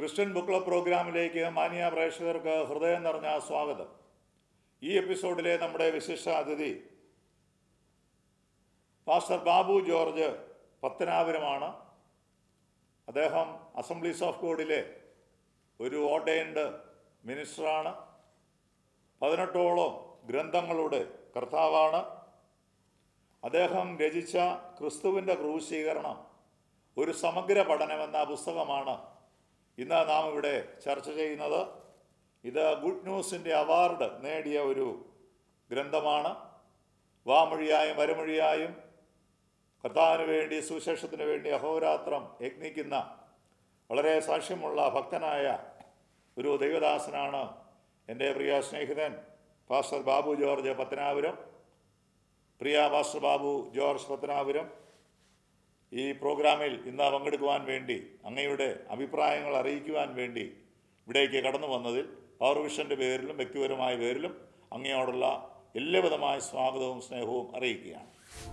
Christian book club പ്രോഗ്രാമിലേക്ക് മാന്യ പ്രേക്ഷകർക്ക് ഹൃദയം നിറഞ്ഞ സ്വാഗതം ഈ എപ്പിസോഡിലെ നമ്മുടെ വിശിഷ്ട അതിഥി പാസ്റ്റർ ബാബു ജോർജ് പത്തനാപുരമാണ് അദ്ദേഹം അസംബ്ലീസ് ഓഫ് ഗോഡിലെ ഒരു ഓർഡൈൻഡ് മിനിസ്റ്ററാണ് പതിനെട്ടോളം ഗ്രന്ഥങ്ങളുടെ കർത്താവാണ് അദ്ദേഹം രചിച്ച ക്രിസ്തുവിൻ്റെ ക്രൂശീകരണം ഒരു സമഗ്ര പഠനമെന്ന പുസ്തകമാണ് ഇന്ന് നാം ഇവിടെ ചർച്ച ചെയ്യുന്നത് ഇത് ഗുഡ് ന്യൂസിൻ്റെ അവാർഡ് നേടിയ ഒരു ഗ്രന്ഥമാണ് വാമൊഴിയായും വരമൊഴിയായും കർത്താവിന് വേണ്ടി സുശേഷത്തിന് വേണ്ടി അഹോരാത്രം യജ്ഞിക്കുന്ന വളരെ സാക്ഷ്യമുള്ള ഭക്തനായ ഒരു ദൈവദാസനാണ് എൻ്റെ പ്രിയ സ്നേഹിതൻ പാസ്റ്റർ ബാബു ജോർജ് പത്തനാപുരം പ്രിയ പാസ്റ്റർ ബാബു ജോർജ് പത്തനാപുരം ഈ പ്രോഗ്രാമിൽ ഇന്ന് പങ്കെടുക്കുവാൻ വേണ്ടി അങ്ങയുടെ അഭിപ്രായങ്ങൾ അറിയിക്കുവാൻ വേണ്ടി ഇവിടേക്ക് കടന്നു വന്നതിൽ പവർ വിഷൻ്റെ പേരിലും വ്യക്തിപരമായ പേരിലും അങ്ങയോടുള്ള എല്ലാവിധമായ സ്വാഗതവും സ്നേഹവും അറിയിക്കുകയാണ്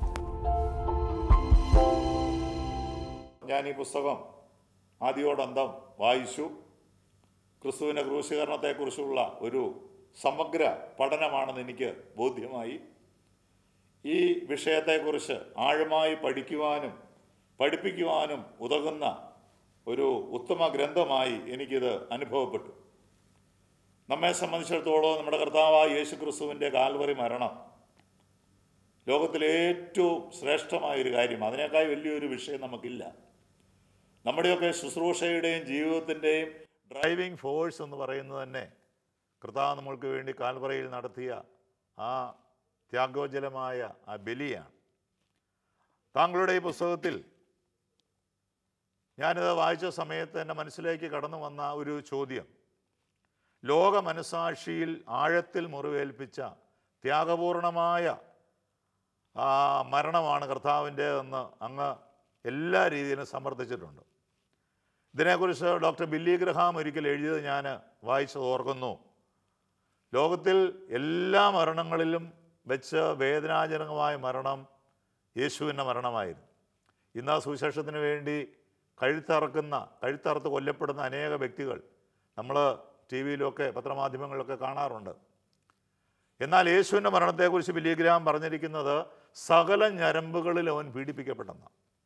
ഞാൻ ഈ പുസ്തകം ആദ്യോടന്തം വായിച്ചു ക്രിസ്തുവിൻ്റെ ക്രൂശീകരണത്തെക്കുറിച്ചുള്ള ഒരു സമഗ്ര പഠനമാണെന്ന് എനിക്ക് ബോധ്യമായി ഈ വിഷയത്തെക്കുറിച്ച് ആഴമായി പഠിക്കുവാനും പഠിപ്പിക്കുവാനും ഉതകുന്ന ഒരു ഉത്തമ ഗ്രന്ഥമായി എനിക്കിത് അനുഭവപ്പെട്ടു നമ്മെ സംബന്ധിച്ചിടത്തോളം നമ്മുടെ കർത്താവായ യേശു ക്രിസ്തുവിൻ്റെ കാൽവറി മരണം ലോകത്തിലെ ഏറ്റവും ശ്രേഷ്ഠമായ ഒരു കാര്യം അതിനേക്കാൾ വലിയൊരു വിഷയം നമുക്കില്ല നമ്മുടെയൊക്കെ ശുശ്രൂഷയുടെയും ജീവിതത്തിൻ്റെയും ഡ്രൈവിംഗ് ഫോഴ്സ് എന്ന് പറയുന്നത് തന്നെ കർത്താവ് നമ്മൾക്ക് വേണ്ടി കാൽവറയിൽ നടത്തിയ ആ ത്യാഗോജലമായ ആ ബലിയാണ് താങ്കളുടെ ഈ പുസ്തകത്തിൽ ഞാനിത് വായിച്ച സമയത്ത് എൻ്റെ മനസ്സിലേക്ക് കടന്നു വന്ന ഒരു ചോദ്യം ലോക മനസാക്ഷിയിൽ ആഴത്തിൽ മുറിവേൽപ്പിച്ച ത്യാഗപൂർണമായ ആ മരണമാണ് കർത്താവിൻ്റെതെന്ന് അങ്ങ് എല്ലാ രീതിയിലും സമർത്ഥിച്ചിട്ടുണ്ട് ഇതിനെക്കുറിച്ച് ഡോക്ടർ ബില്ലി ഗ്രഹാം ഒരിക്കൽ എഴുതിയത് ഞാൻ വായിച്ചത് ഓർക്കുന്നു ലോകത്തിൽ എല്ലാ മരണങ്ങളിലും വെച്ച് വേദനാജനകമായ മരണം യേശുവിൻ്റെ മരണമായിരുന്നു ഇന്ന് ആ സുവിശേഷത്തിന് വേണ്ടി കഴുത്തറക്കുന്ന കഴുത്തറുത്ത് കൊല്ലപ്പെടുന്ന അനേക വ്യക്തികൾ നമ്മൾ ടി വിയിലൊക്കെ പത്രമാധ്യമങ്ങളിലൊക്കെ കാണാറുണ്ട് എന്നാൽ യേശുവിൻ്റെ മരണത്തെക്കുറിച്ച് ബില്ലിഗ്രാം പറഞ്ഞിരിക്കുന്നത് സകല ഞരമ്പുകളിൽ അവൻ പീഡിപ്പിക്കപ്പെട്ടെന്ന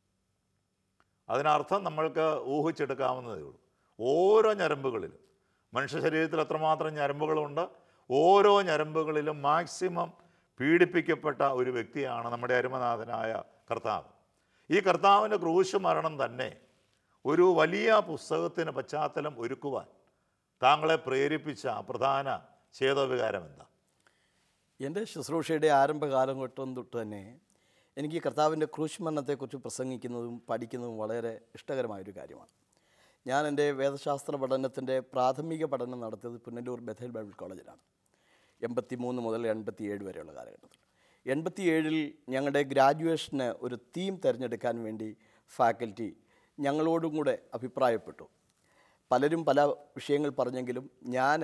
അതിനർത്ഥം നമ്മൾക്ക് ഊഹിച്ചെടുക്കാവുന്നതേ ഉള്ളൂ ഓരോ ഞരമ്പുകളിലും മനുഷ്യ ശരീരത്തിൽ എത്രമാത്രം ഞരമ്പുകളുണ്ട് ഓരോ ഞരമ്പുകളിലും മാക്സിമം പീഡിപ്പിക്കപ്പെട്ട ഒരു വ്യക്തിയാണ് നമ്മുടെ അരുമനാഥനായ കർത്താവ് ഈ കർത്താവിൻ്റെ ക്രൂശ് മരണം തന്നെ ഒരു വലിയ പുസ്തകത്തിന് പശ്ചാത്തലം ഒരുക്കുവാൻ താങ്കളെ പ്രേരിപ്പിച്ച പ്രധാന ചേതോവികാരം എന്താ എൻ്റെ ശുശ്രൂഷയുടെ ആരംഭകാലം തൊട്ടും തൊട്ട് തന്നെ എനിക്ക് കർത്താവിൻ്റെ ക്രൂശ് മരണത്തെക്കുറിച്ച് പ്രസംഗിക്കുന്നതും പഠിക്കുന്നതും വളരെ ഇഷ്ടകരമായൊരു കാര്യമാണ് ഞാൻ എൻ്റെ വേദശാസ്ത്ര പഠനത്തിൻ്റെ പ്രാഥമിക പഠനം നടത്തിയത് പുനലൂർ ബഥേൽ ബൈബിൾ കോളേജിലാണ് എൺപത്തി മൂന്ന് മുതൽ എൺപത്തി ഏഴ് വരെയുള്ള കാലഘട്ടത്തിൽ എൺപത്തി ഏഴിൽ ഞങ്ങളുടെ ഗ്രാജുവേഷന് ഒരു തീം തിരഞ്ഞെടുക്കാൻ വേണ്ടി ഫാക്കൽറ്റി ഞങ്ങളോടും കൂടെ അഭിപ്രായപ്പെട്ടു പലരും പല വിഷയങ്ങൾ പറഞ്ഞെങ്കിലും ഞാൻ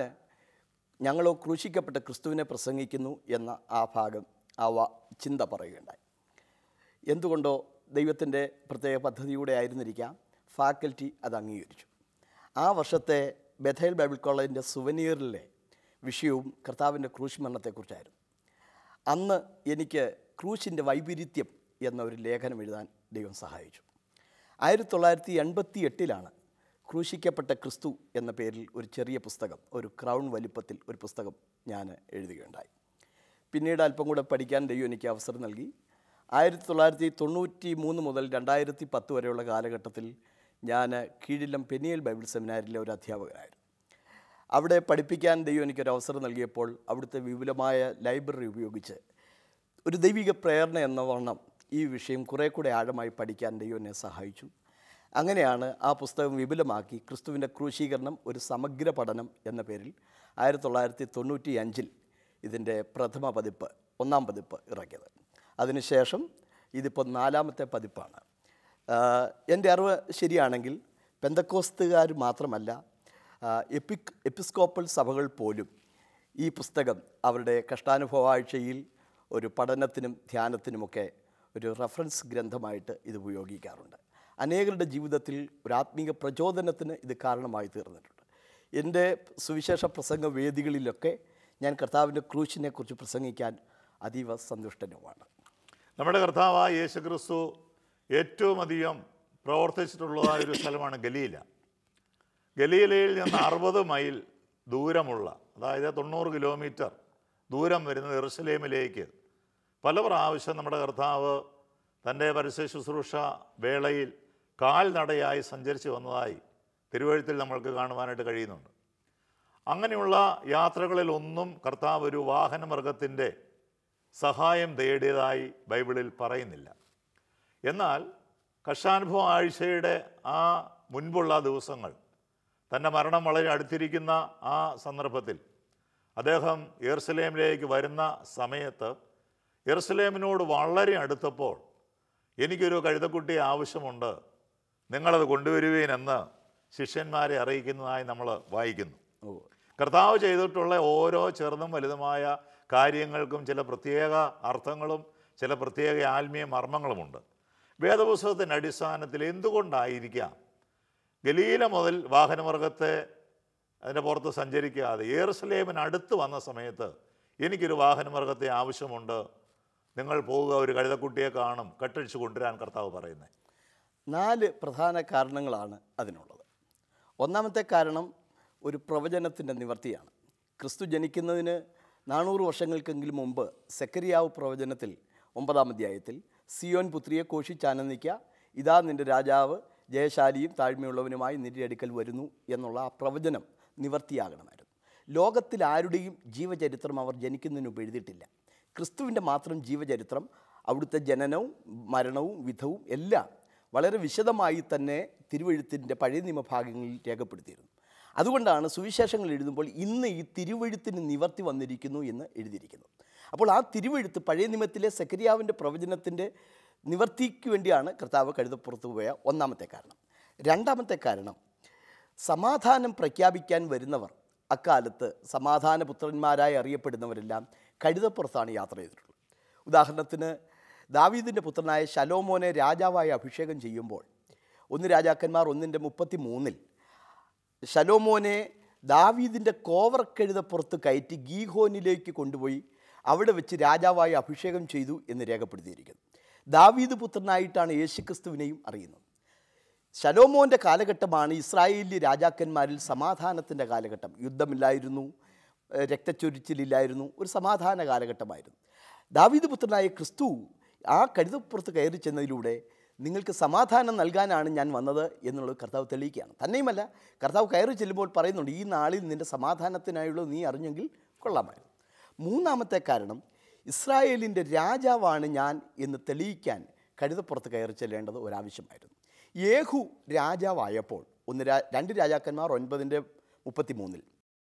ഞങ്ങളോ ക്രൂശിക്കപ്പെട്ട ക്രിസ്തുവിനെ പ്രസംഗിക്കുന്നു എന്ന ആ ഭാഗം ആ വാ ചിന്ത പറയുകയുണ്ടായി എന്തുകൊണ്ടോ ദൈവത്തിൻ്റെ പ്രത്യേക പദ്ധതിയൂടെ ആയിരുന്നിരിക്കാം ഫാക്കൽറ്റി അത് അംഗീകരിച്ചു ആ വർഷത്തെ ബഥേൽ ബൈബിൾ കോളേജിൻ്റെ സുവനീറിലെ വിഷയവും കർത്താവിൻ്റെ ക്രൂശ് മരണത്തെക്കുറിച്ചായിരുന്നു അന്ന് എനിക്ക് ക്രൂശിൻ്റെ വൈപരീത്യം എന്ന ഒരു ലേഖനം എഴുതാൻ ദൈവം സഹായിച്ചു ആയിരത്തി തൊള്ളായിരത്തി എൺപത്തി എട്ടിലാണ് ക്രൂശിക്കപ്പെട്ട ക്രിസ്തു എന്ന പേരിൽ ഒരു ചെറിയ പുസ്തകം ഒരു ക്രൗൺ വലിപ്പത്തിൽ ഒരു പുസ്തകം ഞാൻ എഴുതുകയുണ്ടായി പിന്നീട് അല്പം കൂടെ പഠിക്കാൻ ദൈവം എനിക്ക് അവസരം നൽകി ആയിരത്തി തൊള്ളായിരത്തി തൊണ്ണൂറ്റി മൂന്ന് മുതൽ രണ്ടായിരത്തി പത്ത് വരെയുള്ള കാലഘട്ടത്തിൽ ഞാൻ കീഴിലം പെനിയൽ ബൈബിൾ സെമിനാരിലെ ഒരു അധ്യാപകനായിരുന്നു അവിടെ പഠിപ്പിക്കാൻ ദൈവം എനിക്കൊരു അവസരം നൽകിയപ്പോൾ അവിടുത്തെ വിപുലമായ ലൈബ്രറി ഉപയോഗിച്ച് ഒരു ദൈവിക പ്രേരണ എന്ന വണ്ണം ഈ വിഷയം കുറേ കൂടെ ആഴമായി പഠിക്കാൻ ദൈവം എന്നെ സഹായിച്ചു അങ്ങനെയാണ് ആ പുസ്തകം വിപുലമാക്കി ക്രിസ്തുവിൻ്റെ ക്രൂശീകരണം ഒരു സമഗ്ര പഠനം എന്ന പേരിൽ ആയിരത്തി തൊള്ളായിരത്തി തൊണ്ണൂറ്റി അഞ്ചിൽ ഇതിൻ്റെ പ്രഥമ പതിപ്പ് ഒന്നാം പതിപ്പ് ഇറക്കിയത് അതിനുശേഷം ഇതിപ്പോൾ നാലാമത്തെ പതിപ്പാണ് ആഹ് എൻ്റെ അറിവ് ശരിയാണെങ്കിൽ പെന്തക്കോസ്തുകാർ മാത്രമല്ല ആഹ് എപ്പിക് എപ്പിസ്കോപ്പൽ സഭകൾ പോലും ഈ പുസ്തകം അവരുടെ കഷ്ടാനുഭവാഴ്ചയിൽ ഒരു പഠനത്തിനും ധ്യാനത്തിനുമൊക്കെ ഒരു റഫറൻസ് ഗ്രന്ഥമായിട്ട് ഇത് ഉപയോഗിക്കാറുണ്ട് അനേകരുടെ ജീവിതത്തിൽ ഒരു ആത്മീക പ്രചോദനത്തിന് ഇത് കാരണമായി തീർന്നിട്ടുണ്ട് എൻ്റെ സുവിശേഷ പ്രസംഗ വേദികളിലൊക്കെ ഞാൻ കർത്താവിൻ്റെ ക്രൂശിനെക്കുറിച്ച് പ്രസംഗിക്കാൻ അതീവ സന്തുഷ്ടനുമാണ് നമ്മുടെ കർത്താവായ യേശു ക്രിസ്തു ഏറ്റവും അധികം പ്രവർത്തിച്ചിട്ടുള്ളതായ ഒരു സ്ഥലമാണ് ഗലീല ഗലീലയിൽ നിന്ന് അറുപത് മൈൽ ദൂരമുള്ള അതായത് തൊണ്ണൂറ് കിലോമീറ്റർ ദൂരം വരുന്ന എറുസലേമിലേക്ക് പല പ്രാവശ്യം നമ്മുടെ കർത്താവ് തൻ്റെ പരസ്യ ശുശ്രൂഷ വേളയിൽ കാൽനടയായി സഞ്ചരിച്ച് വന്നതായി തിരുവഴുത്തിൽ നമ്മൾക്ക് കാണുവാനായിട്ട് കഴിയുന്നുണ്ട് അങ്ങനെയുള്ള യാത്രകളിലൊന്നും കർത്താവ് ഒരു വാഹനമൃഗത്തിൻ്റെ സഹായം തേടിയതായി ബൈബിളിൽ പറയുന്നില്ല എന്നാൽ കഷാനുഭവ ആഴ്ചയുടെ ആ മുൻപുള്ള ദിവസങ്ങൾ തൻ്റെ മരണം വളരെ അടുത്തിരിക്കുന്ന ആ സന്ദർഭത്തിൽ അദ്ദേഹം യെറുസലേമിലേക്ക് വരുന്ന സമയത്ത് യെറുസലേമിനോട് വളരെ അടുത്തപ്പോൾ എനിക്കൊരു കഴുതക്കുട്ടി ആവശ്യമുണ്ട് നിങ്ങളത് കൊണ്ടുവരുവീനെന്ന് ശിഷ്യന്മാരെ അറിയിക്കുന്നതായി നമ്മൾ വായിക്കുന്നു ഓ കർത്താവ് ചെയ്തിട്ടുള്ള ഓരോ ചെറുതും വലുതുമായ കാര്യങ്ങൾക്കും ചില പ്രത്യേക അർത്ഥങ്ങളും ചില പ്രത്യേക ആത്മീയ മർമ്മങ്ങളുമുണ്ട് വേദപുസ്തകത്തിൻ്റെ അടിസ്ഥാനത്തിൽ എന്തുകൊണ്ടായിരിക്കാം ഗലീല മുതൽ വാഹനവർഗത്തെ അതിൻ്റെ പുറത്ത് സഞ്ചരിക്കാതെ ഏറുസലേമിന് അടുത്ത് വന്ന സമയത്ത് എനിക്കൊരു വാഹനവർഗത്തെ ആവശ്യമുണ്ട് നിങ്ങൾ പോവുക ഒരു കഴുതക്കുട്ടിയെ കാണും കെട്ടഴിച്ച് കൊണ്ടുവരാൻ കർത്താവ് പറയുന്നത് നാല് പ്രധാന കാരണങ്ങളാണ് അതിനുള്ളത് ഒന്നാമത്തെ കാരണം ഒരു പ്രവചനത്തിൻ്റെ നിവർത്തിയാണ് ക്രിസ്തു ജനിക്കുന്നതിന് നാനൂറ് വർഷങ്ങൾക്കെങ്കിലും മുമ്പ് സെക്കരിയാവ് പ്രവചനത്തിൽ ഒമ്പതാം അധ്യായത്തിൽ സിയോൻ പുത്രിയെ കോഷിച്ചാനന്ദിക്ക ഇതാ നിൻ്റെ രാജാവ് ജയശാലിയും താഴ്മയുള്ളവനുമായി നിന്റെ അടുക്കൽ വരുന്നു എന്നുള്ള ആ പ്രവചനം നിവർത്തിയാകണമായിരുന്നു ലോകത്തിൽ ആരുടെയും ജീവചരിത്രം അവർ ജനിക്കുന്നതിന് മുമ്പ് എഴുതിയിട്ടില്ല ക്രിസ്തുവിൻ്റെ മാത്രം ജീവചരിത്രം അവിടുത്തെ ജനനവും മരണവും വിധവും എല്ലാം വളരെ വിശദമായി തന്നെ തിരുവഴുത്തിൻ്റെ പഴയ നിയമഭാഗങ്ങളിൽ രേഖപ്പെടുത്തിയിരുന്നു അതുകൊണ്ടാണ് സുവിശേഷങ്ങൾ എഴുതുമ്പോൾ ഇന്ന് ഈ തിരുവഴുത്തിന് നിവർത്തി വന്നിരിക്കുന്നു എന്ന് എഴുതിയിരിക്കുന്നത് അപ്പോൾ ആ തിരുവഴുത്ത് പഴയ നിയമത്തിലെ സെക്കരിയാവിൻ്റെ പ്രവചനത്തിൻ്റെ നിവർത്തിക്ക് വേണ്ടിയാണ് കർത്താവ് കഴുതപ്പുറത്ത് പോയ ഒന്നാമത്തെ കാരണം രണ്ടാമത്തെ കാരണം സമാധാനം പ്രഖ്യാപിക്കാൻ വരുന്നവർ അക്കാലത്ത് സമാധാന പുത്രന്മാരായി അറിയപ്പെടുന്നവരെല്ലാം കഴുതപ്പുറത്താണ് യാത്ര ചെയ്തിട്ടുള്ളത് ഉദാഹരണത്തിന് ദാവീദിൻ്റെ പുത്രനായ ശലോമോനെ രാജാവായി അഭിഷേകം ചെയ്യുമ്പോൾ ഒന്ന് രാജാക്കന്മാർ ഒന്നിൻ്റെ മുപ്പത്തി മൂന്നിൽ ശലോമോനെ ദാവീദിൻ്റെ കോവർക്കെഴുതപ്പുറത്ത് കയറ്റി ഗീഹോനിലേക്ക് കൊണ്ടുപോയി അവിടെ വെച്ച് രാജാവായി അഭിഷേകം ചെയ്തു എന്ന് രേഖപ്പെടുത്തിയിരിക്കുന്നു ദാവീദ് പുത്രനായിട്ടാണ് യേശുക്രിസ്തുവിനെയും അറിയുന്നത് ശലോമോൻ്റെ കാലഘട്ടമാണ് ഇസ്രായേലി രാജാക്കന്മാരിൽ സമാധാനത്തിൻ്റെ കാലഘട്ടം യുദ്ധമില്ലായിരുന്നു ഏഹ് രക്തച്ചൊരിച്ചിലില്ലായിരുന്നു ഒരു സമാധാന കാലഘട്ടമായിരുന്നു ദാവീദ് പുത്രനായ ക്രിസ്തു ആ കഴുതപ്പുറത്ത് കയറി ചെന്നതിലൂടെ നിങ്ങൾക്ക് സമാധാനം നൽകാനാണ് ഞാൻ വന്നത് എന്നുള്ളത് കർത്താവ് തെളിയിക്കുകയാണ് തന്നെയുമല്ല കർത്താവ് കയറി ചെല്ലുമ്പോൾ പറയുന്നുണ്ട് ഈ നാളിൽ നിൻ്റെ സമാധാനത്തിനായുള്ളത് നീ അറിഞ്ഞെങ്കിൽ കൊള്ളാമായിരുന്നു മൂന്നാമത്തെ കാരണം ഇസ്രായേലിൻ്റെ രാജാവാണ് ഞാൻ എന്ന് തെളിയിക്കാൻ കഴുതപ്പുറത്ത് കയറി ചെല്ലേണ്ടത് ഒരാവശ്യമായിരുന്നു യേഹു രാജാവായപ്പോൾ ഒന്ന് രാ രണ്ട് രാജാക്കന്മാർ ഒൻപതിൻ്റെ മുപ്പത്തി മൂന്നിൽ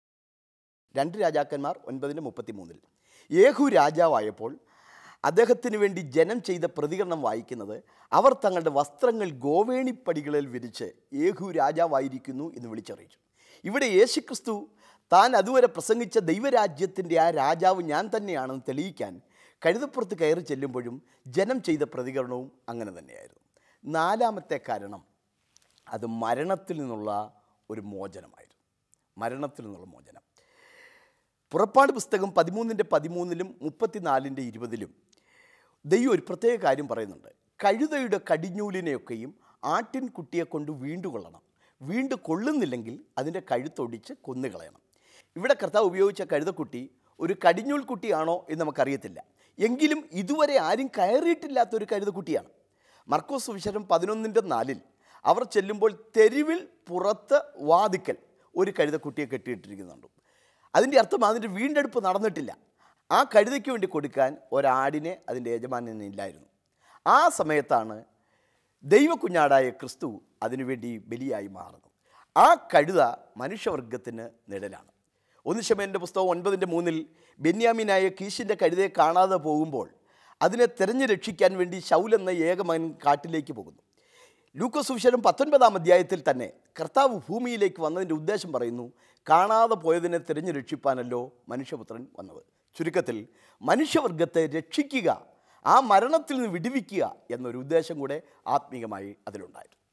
രണ്ട് രാജാക്കന്മാർ ഒൻപതിൻ്റെ മുപ്പത്തി മൂന്നിൽ യേഹു രാജാവായപ്പോൾ അദ്ദേഹത്തിന് വേണ്ടി ജനം ചെയ്ത പ്രതികരണം വായിക്കുന്നത് അവർ തങ്ങളുടെ വസ്ത്രങ്ങൾ ഗോവേണിപ്പടികളിൽ വിരിച്ച് യേഹു രാജാവായിരിക്കുന്നു എന്ന് വിളിച്ചറിയിച്ചു ഇവിടെ യേശുക്രിസ്തു താൻ അതുവരെ പ്രസംഗിച്ച ദൈവരാജ്യത്തിൻ്റെ ആ രാജാവ് ഞാൻ തന്നെയാണെന്ന് തെളിയിക്കാൻ കഴുതപ്പുറത്ത് കയറി ചെല്ലുമ്പോഴും ജനം ചെയ്ത പ്രതികരണവും അങ്ങനെ തന്നെയായിരുന്നു നാലാമത്തെ കാരണം അത് മരണത്തിൽ നിന്നുള്ള ഒരു മോചനമായിരുന്നു മരണത്തിൽ നിന്നുള്ള മോചനം പുറപ്പാട് പുസ്തകം പതിമൂന്നിൻ്റെ പതിമൂന്നിലും മുപ്പത്തിനാലിൻ്റെ ഇരുപതിലും ദൈവം ഒരു പ്രത്യേക കാര്യം പറയുന്നുണ്ട് കഴുതയുടെ കടിഞ്ഞൂലിനെയൊക്കെയും ആട്ടിൻകുട്ടിയെ കൊണ്ട് വീണ്ടുകൊള്ളണം വീണ്ടു കൊള്ളുന്നില്ലെങ്കിൽ അതിൻ്റെ കഴുത്തൊടിച്ച് കൊന്നുകളയണം ഇവിടെ കർത്താവ് ഉപയോഗിച്ച കഴുതക്കുട്ടി ഒരു കടിഞ്ഞൂൽ കുട്ടിയാണോ എന്ന് നമുക്കറിയത്തില്ല എങ്കിലും ഇതുവരെ ആരും കയറിയിട്ടില്ലാത്ത ഒരു കഴുതക്കുട്ടിയാണ് മർക്കോസ് സുവിശേഷം പതിനൊന്നിൻ്റെ നാലിൽ അവർ ചെല്ലുമ്പോൾ തെരുവിൽ പുറത്ത് വാതിക്കൽ ഒരു കഴുതക്കുട്ടിയെ കെട്ടിയിട്ടിരിക്കുന്നുണ്ട് അതിൻ്റെ അർത്ഥം അതിൻ്റെ വീണ്ടെടുപ്പ് നടന്നിട്ടില്ല ആ കഴുതയ്ക്ക് വേണ്ടി കൊടുക്കാൻ ഒരാടിനെ അതിൻ്റെ യജമാനില്ലായിരുന്നു ആ സമയത്താണ് ദൈവക്കുഞ്ഞാടായ ക്രിസ്തു അതിനുവേണ്ടി ബലിയായി മാറുന്നത് ആ കഴുത മനുഷ്യവർഗത്തിന് നിഴലാണ് ഒന്ന് ശമേൻ്റെ പുസ്തകം ഒൻപതിൻ്റെ മൂന്നിൽ ബെന്യാമിനായ കീശിൻ്റെ കഴുതയെ കാണാതെ പോകുമ്പോൾ അതിനെ തെരഞ്ഞു രക്ഷിക്കാൻ വേണ്ടി ശൗലെന്ന ഏകമകൻ കാട്ടിലേക്ക് പോകുന്നു ലൂക്കോസ് സുവിശേഷം പത്തൊൻപതാം അധ്യായത്തിൽ തന്നെ കർത്താവ് ഭൂമിയിലേക്ക് വന്നതിൻ്റെ ഉദ്ദേശം പറയുന്നു കാണാതെ പോയതിനെ തിരഞ്ഞു രക്ഷിപ്പാനല്ലോ മനുഷ്യപുത്രൻ വന്നത് ചുരുക്കത്തിൽ മനുഷ്യവർഗത്തെ രക്ഷിക്കുക ആ മരണത്തിൽ നിന്ന് വിടുവിക്കുക എന്നൊരു ഉദ്ദേശം കൂടെ ആത്മീകമായി അതിലുണ്ടായിരുന്നു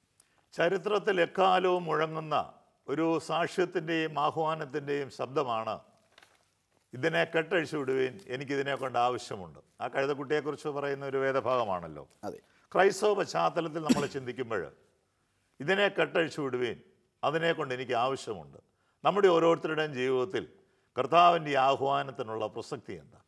ചരിത്രത്തിൽ എക്കാലവും മുഴങ്ങുന്ന ഒരു സാക്ഷ്യത്തിൻ്റെയും ആഹ്വാനത്തിൻ്റെയും ശബ്ദമാണ് ഇതിനെ കെട്ടഴിച്ചു വിടുവീൻ എനിക്കിതിനെ കൊണ്ട് ആവശ്യമുണ്ട് ആ കഴുതക്കുട്ടിയെക്കുറിച്ച് പറയുന്ന ഒരു വേദഭാഗമാണല്ലോ അതെ ക്രൈസ്തവ പശ്ചാത്തലത്തിൽ നമ്മൾ ചിന്തിക്കുമ്പോൾ ഇതിനെ കെട്ടഴിച്ചു വിടുവീൻ അതിനെ കൊണ്ട് എനിക്ക് ആവശ്യമുണ്ട് നമ്മുടെ ഓരോരുത്തരുടെയും ജീവിതത്തിൽ കർത്താവിൻ്റെ ഈ ആഹ്വാനത്തിനുള്ള പ്രസക്തി എന്താ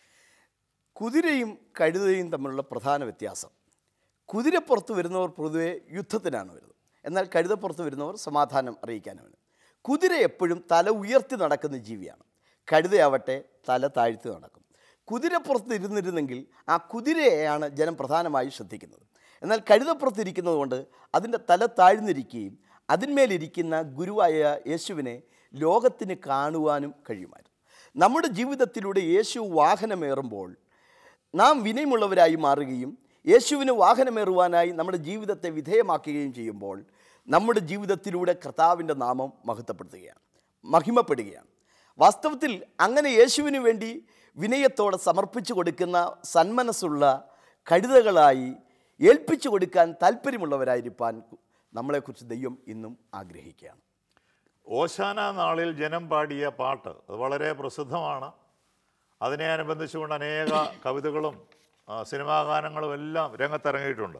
കുതിരയും കഴുതയും തമ്മിലുള്ള പ്രധാന വ്യത്യാസം കുതിരപ്പുറത്ത് വരുന്നവർ പൊതുവെ യുദ്ധത്തിനാണ് വരുന്നത് എന്നാൽ കഴുതപ്പുറത്ത് വരുന്നവർ സമാധാനം അറിയിക്കാനാണ് കുതിര എപ്പോഴും തല ഉയർത്തി നടക്കുന്ന ജീവിയാണ് കഴുതയാവട്ടെ തല താഴ്ത്തി നടക്കും കുതിരപ്പുറത്ത് ഇരുന്നിരുന്നെങ്കിൽ ആ കുതിരയെയാണ് ജനം പ്രധാനമായും ശ്രദ്ധിക്കുന്നത് എന്നാൽ കഴുതപ്പുറത്ത് ഇരിക്കുന്നത് കൊണ്ട് അതിൻ്റെ തല താഴ്ന്നിരിക്കുകയും അതിന്മേലിരിക്കുന്ന ഗുരുവായ യേശുവിനെ ലോകത്തിന് കാണുവാനും കഴിയുമായിരുന്നു നമ്മുടെ ജീവിതത്തിലൂടെ യേശു വാഹനമേറുമ്പോൾ നാം വിനയമുള്ളവരായി മാറുകയും യേശുവിന് വാഹനമേറുവാനായി നമ്മുടെ ജീവിതത്തെ വിധേയമാക്കുകയും ചെയ്യുമ്പോൾ നമ്മുടെ ജീവിതത്തിലൂടെ കർത്താവിൻ്റെ നാമം മഹത്വപ്പെടുത്തുകയാണ് മഹിമപ്പെടുകയാണ് വാസ്തവത്തിൽ അങ്ങനെ യേശുവിന് വേണ്ടി വിനയത്തോടെ സമർപ്പിച്ചു കൊടുക്കുന്ന സന്മനസ്സുള്ള കഴുതകളായി ഏൽപ്പിച്ചു കൊടുക്കാൻ താല്പര്യമുള്ളവരായിരിക്കാൻ നമ്മളെക്കുറിച്ച് ദൈവം ഇന്നും ആഗ്രഹിക്കുകയാണ് ഓശാന നാളിൽ ജനം പാടിയ പാട്ട് അത് വളരെ പ്രസിദ്ധമാണ് അതിനെ അനുബന്ധിച്ചുകൊണ്ട് അനേക കവിതകളും ആ, സിനിമാ ഗാനങ്ങളും എല്ലാം രംഗത്തിറങ്ങിയിട്ടുണ്ട്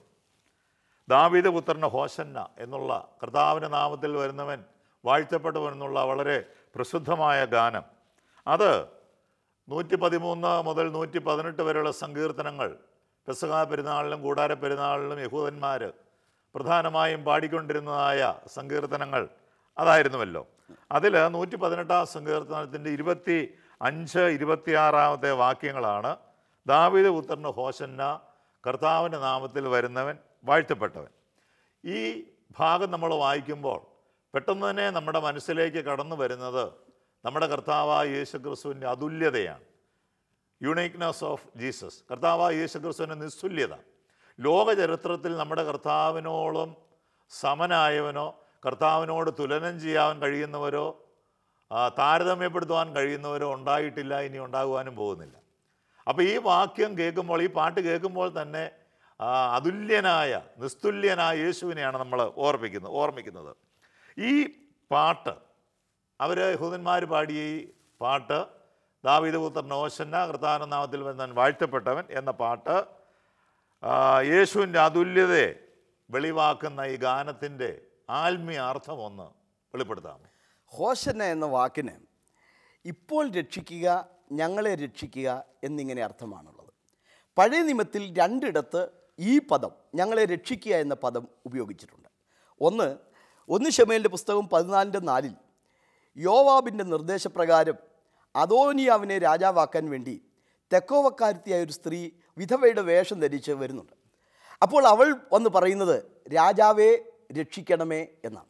ദാവീദ് പുത്രന് ഹോശന്ന എന്നുള്ള കർത്താവിൻ്റെ നാമത്തിൽ വരുന്നവൻ വാഴ്ത്തപ്പെട്ടവൻ എന്നുള്ള വളരെ പ്രസിദ്ധമായ ഗാനം അത് നൂറ്റി പതിമൂന്ന് മുതൽ നൂറ്റി പതിനെട്ട് വരെയുള്ള സങ്കീർത്തനങ്ങൾ പെസഹ പെരുന്നാളിലും കൂടാര പെരുന്നാളിലും യഹൂദന്മാർ പ്രധാനമായും പാടിക്കൊണ്ടിരുന്നതായ സങ്കീർത്തനങ്ങൾ അതായിരുന്നുവല്ലോ അതിൽ നൂറ്റി പതിനെട്ടാം സങ്കീർത്തനത്തിൻ്റെ ഇരുപത്തി അഞ്ച് ഇരുപത്തിയാറാമത്തെ വാക്യങ്ങളാണ് ദാവീദ് പുത്രന് ഹോശന്ന കർത്താവിൻ്റെ നാമത്തിൽ വരുന്നവൻ വാഴ്ത്തപ്പെട്ടവൻ ഈ ഭാഗം നമ്മൾ വായിക്കുമ്പോൾ പെട്ടെന്ന് തന്നെ നമ്മുടെ മനസ്സിലേക്ക് കടന്നു വരുന്നത് നമ്മുടെ കർത്താവായ യേശു ക്രിസ്തുവിൻ്റെ അതുല്യതയാണ് യുണീക്നെസ് ഓഫ് ജീസസ് കർത്താവായ യേശു ക്രിസ്തുവിൻ്റെ നിസ്തുല്യത ലോക ചരിത്രത്തിൽ നമ്മുടെ കർത്താവിനോളം സമനായവനോ കർത്താവിനോട് തുലനം ചെയ്യാൻ കഴിയുന്നവരോ ആ, താരതമ്യപ്പെടുത്തുവാൻ കഴിയുന്നവരോ ഉണ്ടായിട്ടില്ല ഇനി ഉണ്ടാകുവാനും പോകുന്നില്ല അപ്പോൾ ഈ വാക്യം കേൾക്കുമ്പോൾ ഈ പാട്ട് കേൾക്കുമ്പോൾ തന്നെ ആ, അതുല്യനായ നിസ്തുല്യനായ യേശുവിനെയാണ് നമ്മൾ ഓർമ്മിക്കുന്നത് ഓർമ്മിക്കുന്നത് ഈ പാട്ട് അവർ യഹൂദന്മാർ പാടിയ ഈ പാട്ട് ദാവീദ് പുത്രൻ ഓശന്ന കർത്താന നാമത്തിൽ വന്നവൻ വാഴ്ത്തപ്പെട്ടവൻ എന്ന പാട്ട് ആ, യേശുവിൻ്റെ അതുല്യതയെ വെളിവാക്കുന്ന ഈ ഗാനത്തിൻ്റെ ആത്മീയ അർത്ഥം ഒന്ന് വെളിപ്പെടുത്താമോ ഹോശന എന്ന വാക്കിന് ഇപ്പോൾ രക്ഷിക്കുക ഞങ്ങളെ രക്ഷിക്കുക എന്നിങ്ങനെ അർത്ഥമാണുള്ളത് പഴയ നിയമത്തിൽ രണ്ടിടത്ത് ഈ പദം ഞങ്ങളെ രക്ഷിക്കുക എന്ന പദം ഉപയോഗിച്ചിട്ടുണ്ട് ഒന്ന് ഒന്ന് ഷമേലിൻ്റെ പുസ്തകം പതിനാലിൻ്റെ നാലിൽ യോവാബിൻ്റെ നിർദ്ദേശപ്രകാരം അദോനിയാവിനെ രാജാവാക്കാൻ വേണ്ടി തെക്കോവക്കാരത്തിയായ ഒരു സ്ത്രീ വിധവയുടെ വേഷം ധരിച്ച് വരുന്നുണ്ട് അപ്പോൾ അവൾ വന്ന് പറയുന്നത് രാജാവെ രക്ഷിക്കണമേ എന്നാണ്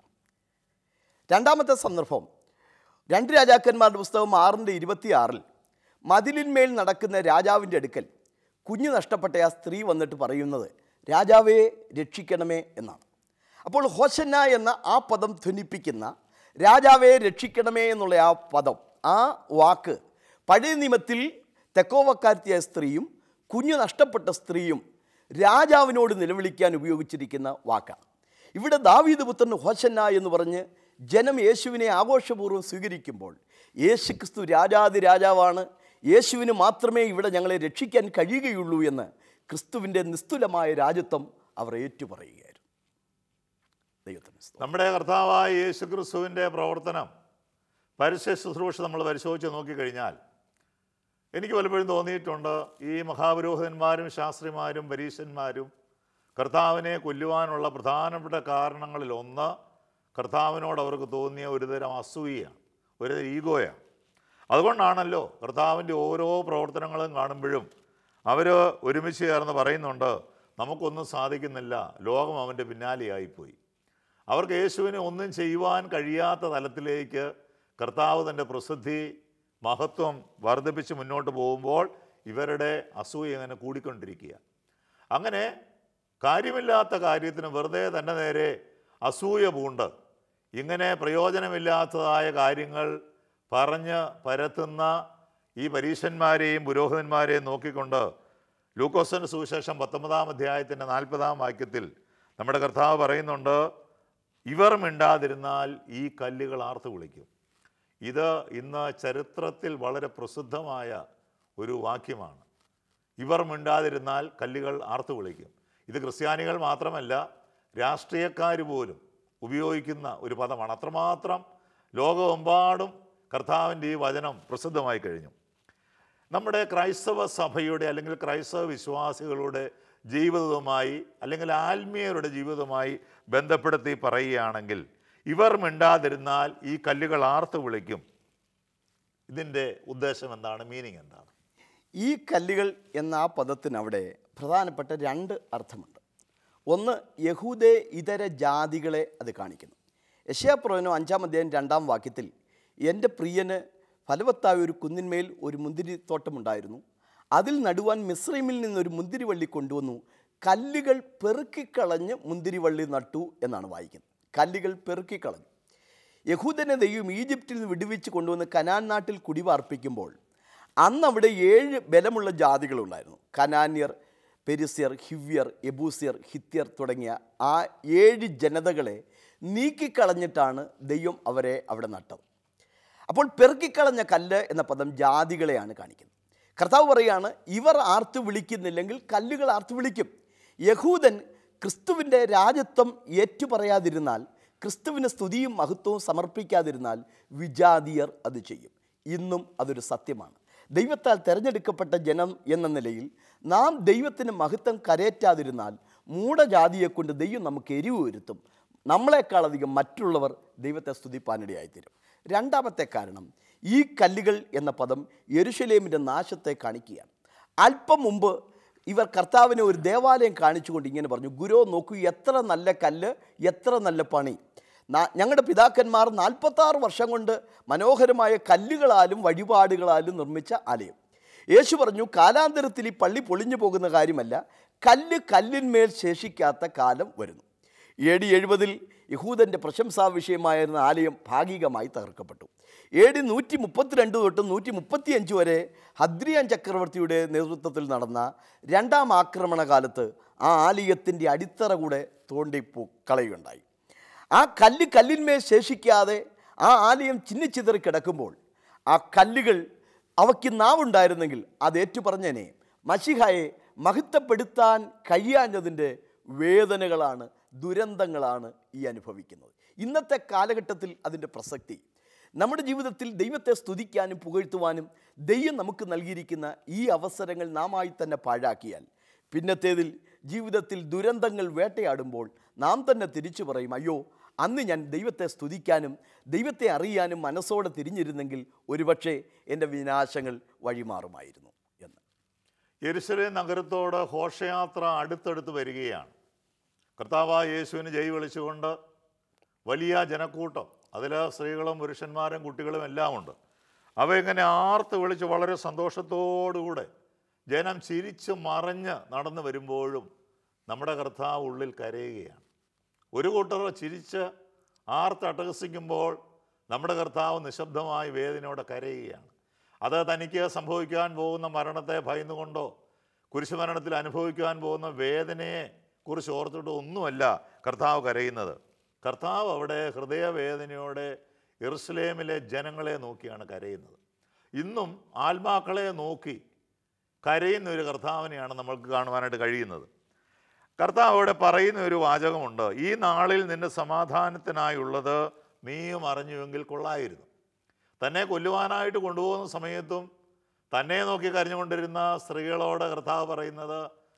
രണ്ടാമത്തെ സന്ദർഭം രണ്ട് രാജാക്കന്മാരുടെ പുസ്തകം ആറിൻ്റെ ഇരുപത്തിയാറിൽ മതിലിന്മേൽ നടക്കുന്ന രാജാവിൻ്റെ അടുക്കൽ കുഞ്ഞു നഷ്ടപ്പെട്ട ആ സ്ത്രീ വന്നിട്ട് പറയുന്നത് രാജാവെ രക്ഷിക്കണമേ എന്നാണ് അപ്പോൾ ഹോശന്ന എന്ന ആ പദം ധ്വനിപ്പിക്കുന്ന രാജാവെ രക്ഷിക്കണമേ എന്നുള്ള ആ പദം ആ വാക്ക് പഴയ നിയമത്തിൽ തെക്കോവക്കാരത്തിയായ സ്ത്രീയും കുഞ്ഞു നഷ്ടപ്പെട്ട സ്ത്രീയും രാജാവിനോട് നിലവിളിക്കാൻ ഉപയോഗിച്ചിരിക്കുന്ന വാക്കാണ് ഇവിടെ ദാവീദ് പുത്രൻ ഹോശന്ന എന്ന് പറഞ്ഞ് ജനം യേശുവിനെ ആഘോഷപൂർവ്വം സ്വീകരിക്കുമ്പോൾ യേശു ക്രിസ്തു രാജാതി രാജാവാണ് യേശുവിന് മാത്രമേ ഇവിടെ ഞങ്ങളെ രക്ഷിക്കാൻ കഴിയുകയുള്ളൂ എന്ന് ക്രിസ്തുവിൻ്റെ നിസ്തുലമായ രാജ്യത്വം അവർ ഏറ്റുപറയുകയായിരുന്നു ദൈവത്തിന് സ്തോത്രം. നമ്മുടെ കർത്താവായ യേശു ക്രിസ്തുവിൻ്റെ പ്രവർത്തനം പരസ്യ ശുശ്രൂഷ നമ്മൾ പരിശോധിച്ച് നോക്കിക്കഴിഞ്ഞാൽ എനിക്ക് പലപ്പോഴും തോന്നിയിട്ടുണ്ട് ഈ മഹാപുരോഹിതന്മാരും ശാസ്ത്രിമാരും പരീശന്മാരും കർത്താവിനെ കൊല്ലുവാനുള്ള പ്രധാനപ്പെട്ട കാരണങ്ങളിൽ ഒന്ന് കർത്താവിനോട് അവർക്ക് തോന്നിയ ഒരുതരം അസൂയയാണ് ഒരു ഈഗോയാണ് അതുകൊണ്ടാണല്ലോ കർത്താവിൻ്റെ ഓരോ പ്രവർത്തനങ്ങളും കാണുമ്പോഴും അവർ ഒരുമിച്ച് ചേർന്ന് പറയുന്നുണ്ട് നമുക്കൊന്നും സാധിക്കുന്നില്ല ലോകം അവൻ്റെ പിന്നാലെയായിപ്പോയി അവർക്ക് യേശുവിനെ ഒന്നും ചെയ്യുവാൻ കഴിയാത്ത തലത്തിലേക്ക് കർത്താവ് തൻ്റെ പ്രസിദ്ധി മഹത്വം വർദ്ധിപ്പിച്ച് മുന്നോട്ട് പോകുമ്പോൾ ഇവരുടെ അസൂയ അങ്ങനെ കൂടിക്കൊണ്ടിരിക്കുക അങ്ങനെ കാര്യമില്ലാത്ത കാര്യത്തിന് വെറുതെ തന്നെ നേരെ അസൂയ പൂണ്ട് ഇങ്ങനെ പ്രയോജനമില്ലാത്തതായ കാര്യങ്ങൾ പറഞ്ഞ് പരത്തുന്ന ഈ പരീശന്മാരെയും പുരോഹിതന്മാരെയും നോക്കിക്കൊണ്ട് ലൂക്കോസിൻ്റെ സുവിശേഷം പത്തൊമ്പതാം അധ്യായത്തിൻ്റെ നാൽപ്പതാം വാക്യത്തിൽ നമ്മുടെ കർത്താവ് പറയുന്നുണ്ട് ഇവർ മിണ്ടാതിരുന്നാൽ ഈ കല്ലുകൾ ആർത്ത് വിളിക്കും ഇത് ഇന്ന് ചരിത്രത്തിൽ വളരെ പ്രസിദ്ധമായ ഒരു വാക്യമാണ് ഇവർ മിണ്ടാതിരുന്നാൽ കല്ലുകൾ ആർത്ത് വിളിക്കും ഇത് ക്രിസ്ത്യാനികൾ മാത്രമല്ല രാഷ്ട്രീയക്കാർ പോലും ഉപയോഗിക്കുന്ന ഒരു പദമാണ് അത്രമാത്രം ലോകമെമ്പാടും കർത്താവിൻ്റെ ഈ വചനം പ്രസിദ്ധമായി കഴിഞ്ഞു നമ്മുടെ ക്രൈസ്തവ സഭയുടെ അല്ലെങ്കിൽ ക്രൈസ്തവ വിശ്വാസികളുടെ ജീവിതവുമായി അല്ലെങ്കിൽ ആത്മീയരുടെ ജീവിതവുമായി ബന്ധപ്പെടുത്തി പറയുകയാണെങ്കിൽ ഇവർ മിണ്ടാതിരുന്നാൽ ഈ കല്ലുകൾ ആർത്ത് വിളിക്കും ഇതിൻ്റെ ഉദ്ദേശം എന്താണ് മീനിങ് എന്താണ് ഈ കല്ലുകൾ എന്ന ആ പദത്തിന് അവിടെ പ്രധാനപ്പെട്ട രണ്ട് അർത്ഥമുണ്ട് ഒന്ന് യഹൂദേ ഇതര ജാതികളെ അത് കാണിക്കുന്നു യശയാപ്രവനോ അഞ്ചാം അധ്യായം രണ്ടാം വാക്യത്തിൽ എൻ്റെ പ്രിയന് ഫലവത്തായ ഒരു കുന്നിന്മേൽ ഒരു മുന്തിരിത്തോട്ടമുണ്ടായിരുന്നു അതിൽ നടുവാൻ മിശ്രീമിൽ നിന്നൊരു മുന്തിരിവള്ളി കൊണ്ടുവന്നു കല്ലുകൾ പെറുക്കിക്കളഞ്ഞ് മുന്തിരിവള്ളി നട്ടു എന്നാണ് വായിക്കുന്നത് കല്ലുകൾ പെറുക്കിക്കളഞ്ഞു യഹൂദനെ ദൈവം ഈജിപ്തിൽ നിന്ന് വിടുവിച്ച് കൊണ്ടുവന്ന് കനാൻ നാട്ടിൽ കുടിപാർപ്പിക്കുമ്പോൾ അന്ന് അവിടെ ഏഴ് ബലമുള്ള ജാതികളുണ്ടായിരുന്നു കനാന്യർ പെരിസ്യർ ഹിവ്യർ എബൂസ്യർ ഹിത്യർ തുടങ്ങിയ ആ ഏഴ് ജനതകളെ നീക്കിക്കളഞ്ഞിട്ടാണ് ദൈവം അവരെ അവിടെ നട്ടത് അപ്പോൾ പെറുക്കിക്കളഞ്ഞ കല്ല് എന്ന പദം ജാതികളെയാണ് കാണിക്കുന്നത് കർത്താവ് പറയാണ് ഇവർ ആർത്ത് വിളിക്കുന്നില്ലെങ്കിൽ കല്ലുകൾ ആർത്ത് വിളിക്കും യഹൂദൻ ക്രിസ്തുവിൻ്റെ രാജ്യത്വം ഏറ്റുപറയാതിരുന്നാൽ ക്രിസ്തുവിന് സ്തുതിയും മഹത്വവും സമർപ്പിക്കാതിരുന്നാൽ വിജാതിയർ അത് ചെയ്യും ഇന്നും അതൊരു സത്യമാണ് ദൈവത്താൽ തിരഞ്ഞെടുക്കപ്പെട്ട ജനം എന്ന നിലയിൽ നാം ദൈവത്തിന് മഹത്വം കരയറ്റാതിരുന്നാൽ മൂഢജാതിയെ കൊണ്ട് ദൈവം നമുക്ക് എരിവ് വരുത്തും നമ്മളെക്കാളധികം മറ്റുള്ളവർ ദൈവത്തെ സ്തുതിപ്പാനിടയായിത്തീരും രണ്ടാമത്തെ കാരണം ഈ കല്ലുകൾ എന്ന പദം യെരുശലേമിൻ്റെ നാശത്തെ കാണിക്കുകയാണ് അല്പം മുമ്പ് ഇവർ കർത്താവിനെ ഒരു ദേവാലയം കാണിച്ചുകൊണ്ട് ഇങ്ങനെ പറഞ്ഞു ഗുരു നോക്കൂ എത്ര നല്ല കല്ല് എത്ര നല്ല പണി നാ- ഞങ്ങളുടെ പിതാക്കന്മാർ നാൽപ്പത്താറ് വർഷം കൊണ്ട് മനോഹരമായ കല്ലുകളാലും വഴിപാടുകളാലും നിർമ്മിച്ച ആലയം യേശു പറഞ്ഞു കാലാന്തരത്തിൽ ഈ പള്ളി പൊളിഞ്ഞു പോകുന്ന കാര്യമല്ല കല്ല് കല്ലിന്മേൽ ശേഷിക്കാത്ത കാലം വരുന്നു എ ഡി എഴുപതിൽ യഹൂദൻ്റെ പ്രശംസാ വിഷയമായിരുന്ന ആലയം ഭാഗികമായി തകർക്കപ്പെട്ടു എ ഡി നൂറ്റി മുപ്പത്തിരണ്ട് തൊട്ട് നൂറ്റി മുപ്പത്തിയഞ്ച് വരെ ഹദ്രിയാൻ ചക്രവർത്തിയുടെ നേതൃത്വത്തിൽ നടന്ന രണ്ടാം ആക്രമണ കാലത്ത് ആ ആലയത്തിൻ്റെ അടിത്തറ കൂടെ തോണ്ടിപ്പോ കളയുകയുണ്ടായി ആ കല്ല് കല്ലിന്മേൽ ശേഷിക്കാതെ ആ ആലയം ചിന്നിച്ചിതറി കിടക്കുമ്പോൾ ആ കല്ലുകൾ അവയ്ക്ക് നാവുണ്ടായിരുന്നെങ്കിൽ അത് ഏറ്റുപറഞ്ഞേനെ മഷിഹായെ മഹത്വപ്പെടുത്താൻ കഴിയാഞ്ഞതിൻ്റെ വേദനകളാണ് ദുരന്തങ്ങളാണ് ഈ അനുഭവിക്കുന്നത് ഇന്നത്തെ കാലഘട്ടത്തിൽ അതിൻ്റെ പ്രസക്തി നമ്മുടെ ജീവിതത്തിൽ ദൈവത്തെ സ്തുതിക്കാനും പുകഴ്ത്തുവാനും ദൈവം നമുക്ക് നൽകിയിരിക്കുന്ന ഈ അവസരങ്ങൾ നാമായി തന്നെ പാഴാക്കിയാൽ പിന്നത്തേതിൽ ജീവിതത്തിൽ ദുരന്തങ്ങൾ വേട്ടയാടുമ്പോൾ നാം തന്നെ തിരിച്ചു പറയും അയ്യോ അന്ന് ഞാൻ ദൈവത്തെ സ്തുതിക്കാനും ദൈവത്തെ അറിയാനും മനസ്സോടെ തിരിഞ്ഞിരുന്നെങ്കിൽ ഒരുപക്ഷെ എൻ്റെ വിനാശങ്ങൾ വഴിമാറുമായിരുന്നു എന്ന് യെരുശലേം നഗരത്തോട് ഘോഷയാത്ര അടുത്തടുത്ത് വരികയാണ് കർത്താവായ യേശുവിന് ജയ് വിളിച്ചുകൊണ്ട് വലിയ ജനക്കൂട്ടം അതിൽ സ്ത്രീകളും പുരുഷന്മാരും കുട്ടികളും എല്ലാം ഉണ്ട് അവയിങ്ങനെ ആർത്ത് വിളിച്ച് വളരെ സന്തോഷത്തോടുകൂടെ ജനം ചിരിച്ച് മറഞ്ഞ് നടന്നു വരുമ്പോഴും നമ്മുടെ കർത്താവ് ഉള്ളിൽ കരയുകയാണ് ഒരു കൂട്ടർ ചിരിച്ച് ആർത്ത് അട്ടഹസിക്കുമ്പോൾ നമ്മുടെ കർത്താവ് നിശബ്ദമായി വേദനയോടെ കരയുകയാണ് അത് തനിക്ക് സംഭവിക്കാൻ പോകുന്ന മരണത്തെ ഭയന്നുകൊണ്ടോ കുരിശുമരണത്തിൽ അനുഭവിക്കാൻ പോകുന്ന വേദനയെ കുറിച്ച് ഓർത്തിട്ടോ ഒന്നുമല്ല കർത്താവ് കരയുന്നത് കർത്താവ് അവിടെ ഹൃദയവേദനയോടെ എറുസലേമിലെ ജനങ്ങളെ നോക്കിയാണ് കരയുന്നത് ഇന്നും ആത്മാക്കളെ നോക്കി കരയുന്ന ഒരു കർത്താവിനെയാണ് നമ്മൾക്ക് കാണുവാനായിട്ട് കഴിയുന്നത് കർത്താവ് അവിടെ പറയുന്ന ഒരു വാചകമുണ്ട് ഈ നാളിൽ നിന്റെ സമാധാനത്തിനായുള്ളത് നീയും അറിഞ്ഞുവെങ്കിൽ കൊള്ളായിരുന്നു തന്നെ കൊല്ലുവാനായിട്ട് കൊണ്ടുപോകുന്ന സമയത്തും തന്നെ നോക്കി കരഞ്ഞുകൊണ്ടിരുന്ന സ്ത്രീകളോട് കർത്താവ് പറയുന്നത്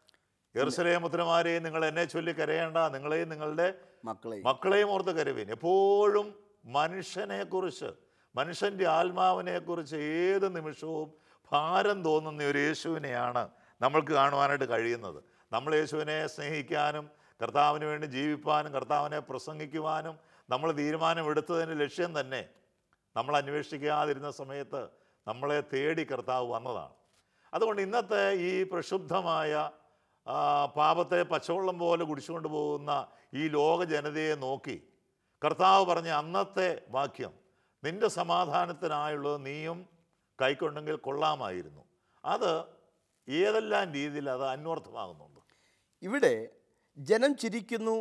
എറുസലേം പുത്രന്മാരെ നിങ്ങൾ എന്നെ ചൊല്ലി കരയേണ്ട നിങ്ങളെയും നിങ്ങളുടെ മക്കളെ മക്കളെയും ഓർത്ത് കരുവീൻ എപ്പോഴും മനുഷ്യനെക്കുറിച്ച് മനുഷ്യൻ്റെ ആത്മാവിനെക്കുറിച്ച് ഏത് നിമിഷവും ഭാരം തോന്നുന്ന ഒരു യേശുവിനെയാണ് നമ്മൾക്ക് കാണുവാനായിട്ട് കഴിയുന്നത് നമ്മൾ യേശുവിനെ സ്നേഹിക്കാനും കർത്താവിന് വേണ്ടി ജീവിപ്പാനും കർത്താവിനെ പ്രസംഗിക്കുവാനും നമ്മൾ തീരുമാനമെടുത്തതിൻ്റെ ലക്ഷ്യം തന്നെ നമ്മൾ അന്വേഷിക്കാതിരുന്ന സമയത്ത് നമ്മളെ തേടി കർത്താവ് വന്നതാണ് അതുകൊണ്ട് ഇന്നത്തെ ഈ പ്രക്ഷുബ്ധമായ ആ, പാപത്തെ പച്ചവെള്ളം പോലെ കുടിച്ചുകൊണ്ട് പോകുന്ന ഈ ലോക ജനതയെ നോക്കി കർത്താവ് പറഞ്ഞ അന്നത്തെ വാക്യം നിന്റെ സമാധാനത്തിനായുള്ളത് നീയും കൈക്കൊണ്ടെങ്കിൽ കൊള്ളാമായിരുന്നു അത് ഏതെല്ലാം രീതിയിൽ അത് അന്വർത്ഥമാകുന്നുണ്ട് ഇവിടെ ജനം ചിരിക്കുന്നു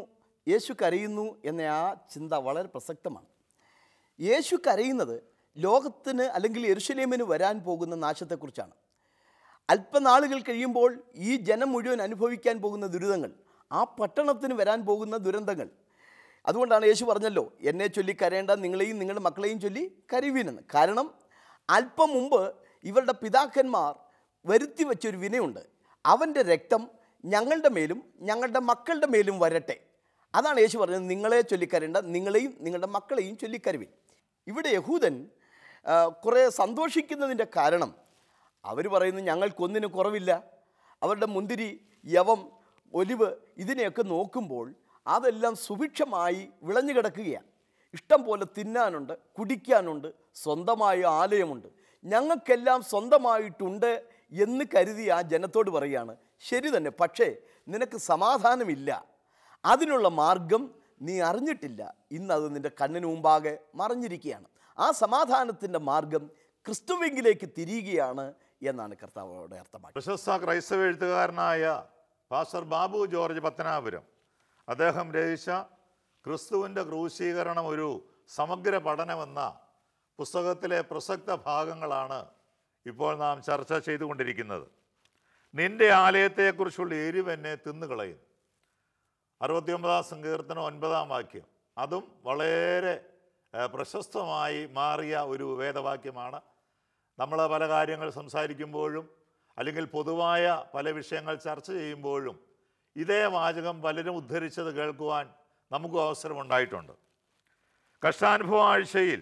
യേശു കരയുന്നു എന്ന ആ ചിന്ത വളരെ പ്രസക്തമാണ് യേശു കരയുന്നത് ലോകത്തിന് അല്ലെങ്കിൽ എരുശലേമിന് വരാൻ പോകുന്ന നാശത്തെക്കുറിച്ചാണ് അല്പനാളുകൾ കഴിയുമ്പോൾ ഈ ജനം മുഴുവൻ അനുഭവിക്കാൻ പോകുന്ന ദുരിതങ്ങൾ ആ പട്ടണത്തിന് വരാൻ പോകുന്ന ദുരന്തങ്ങൾ അതുകൊണ്ടാണ് യേശു പറഞ്ഞല്ലോ എന്നെ ചൊല്ലി കരയേണ്ട നിങ്ങളെയും നിങ്ങളുടെ മക്കളെയും ചൊല്ലി കരുവീനെന്ന് കാരണം അല്പം മുമ്പ് ഇവരുടെ പിതാക്കന്മാർ വരുത്തി വെച്ചൊരു വിനയുണ്ട് അവൻ്റെ രക്തം ഞങ്ങളുടെ മേലും ഞങ്ങളുടെ മക്കളുടെ മേലും വരട്ടെ അതാണ് യേശു പറഞ്ഞത് നിങ്ങളെ ചൊല്ലിക്കരേണ്ട നിങ്ങളെയും നിങ്ങളുടെ മക്കളെയും ചൊല്ലിക്കരുവിൻ ഇവിടെ യഹൂദൻ ആ, കുറേ സന്തോഷിക്കുന്നതിൻ്റെ കാരണം അവർ പറയുന്നു ഞങ്ങൾക്കൊന്നിനും കുറവില്ല അവരുടെ മുന്തിരി യവം ഒലിവ് ഇതിനെയൊക്കെ നോക്കുമ്പോൾ അതെല്ലാം സുഭിക്ഷമായി വിളഞ്ഞു കിടക്കുകയാണ് ഇഷ്ടം പോലെ തിന്നാനുണ്ട് കുടിക്കാനുണ്ട് സ്വന്തമായ ആലയമുണ്ട് ഞങ്ങൾക്കെല്ലാം സ്വന്തമായിട്ടുണ്ട് എന്ന് കരുതി ആ ജനത്തോട് പറയുകയാണ് ശരി തന്നെ പക്ഷേ നിനക്ക് സമാധാനമില്ല അതിനുള്ള മാർഗം നീ അറിഞ്ഞിട്ടില്ല ഇന്ന് അത് നിൻ്റെ കണ്ണിന് മുമ്പാകെ മറഞ്ഞിരിക്കുകയാണ് ആ സമാധാനത്തിൻ്റെ മാർഗം ക്രിസ്തുവെങ്കിലേക്ക് തിരിയുകയാണ് എന്നാണ് കർത്താവോടെ അർത്ഥമാക്കുന്നത് പ്രശസ്ത ക്രൈസ്തവ എഴുത്തുകാരനായ പാസ്റ്റർ ബാബു ജോർജ് പത്തനാപുരം അദ്ദേഹം രചിച്ച ക്രിസ്തുവിൻ്റെ ക്രൂശീകരണം ഒരു സമഗ്ര പഠനമെന്ന പുസ്തകത്തിലെ പ്രസക്ത ഭാഗങ്ങളാണ് ഇപ്പോൾ നാം ചർച്ച ചെയ്തുകൊണ്ടിരിക്കുന്നത് നിന്റെ ആലയത്തെക്കുറിച്ചുള്ള എരിവ് എന്നെ തിന്നുകളയും അറുപത്തിയൊമ്പതാം സങ്കീർത്തനം ഒൻപതാം വാക്യം അതും വളരെ ഏഹ്, പ്രശസ്തമായി മാറിയ ഒരു വേദവാക്യമാണ് നമ്മൾ പല കാര്യങ്ങൾ സംസാരിക്കുമ്പോഴും അല്ലെങ്കിൽ പൊതുവായ പല വിഷയങ്ങൾ ചർച്ച ചെയ്യുമ്പോഴും ഇതേ വാചകം പലരും ഉദ്ധരിച്ചത് കേൾക്കുവാൻ നമുക്കും അവസരമുണ്ടായിട്ടുണ്ട് കഷ്ടാനുഭവ ആഴ്ചയിൽ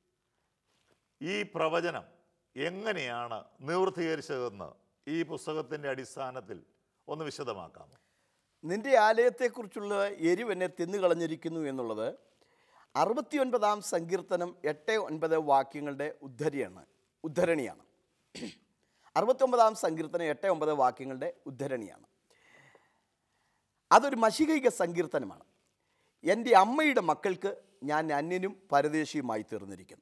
ഈ പ്രവചനം എങ്ങനെയാണ് നിവൃത്തീകരിച്ചതെന്ന് ഈ പുസ്തകത്തിൻ്റെ അടിസ്ഥാനത്തിൽ ഒന്ന് വിശദമാക്കാമോ നിന്റെ ആലയത്തെക്കുറിച്ചുള്ള എരിവ് എന്നെ തിന്നുകളഞ്ഞിരിക്കുന്നു എന്നുള്ളത് അറുപത്തിയൊൻപതാം സങ്കീർത്തനം എട്ട് ഒൻപത് വാക്യങ്ങളുടെ ഉദ്ധരിയാണ് ഉദ്ധരണിയാണ് അറുപത്തൊമ്പതാം സങ്കീർത്തനം എട്ട് ഒമ്പത് വാക്യങ്ങളുടെ ഉദ്ധരണിയാണ് അതൊരു മഷികൈക സങ്കീർത്തനമാണ് എൻ്റെ അമ്മയുടെ മക്കൾക്ക് ഞാൻ അന്യനും പരദേശിയുമായി തീർന്നിരിക്കുന്നു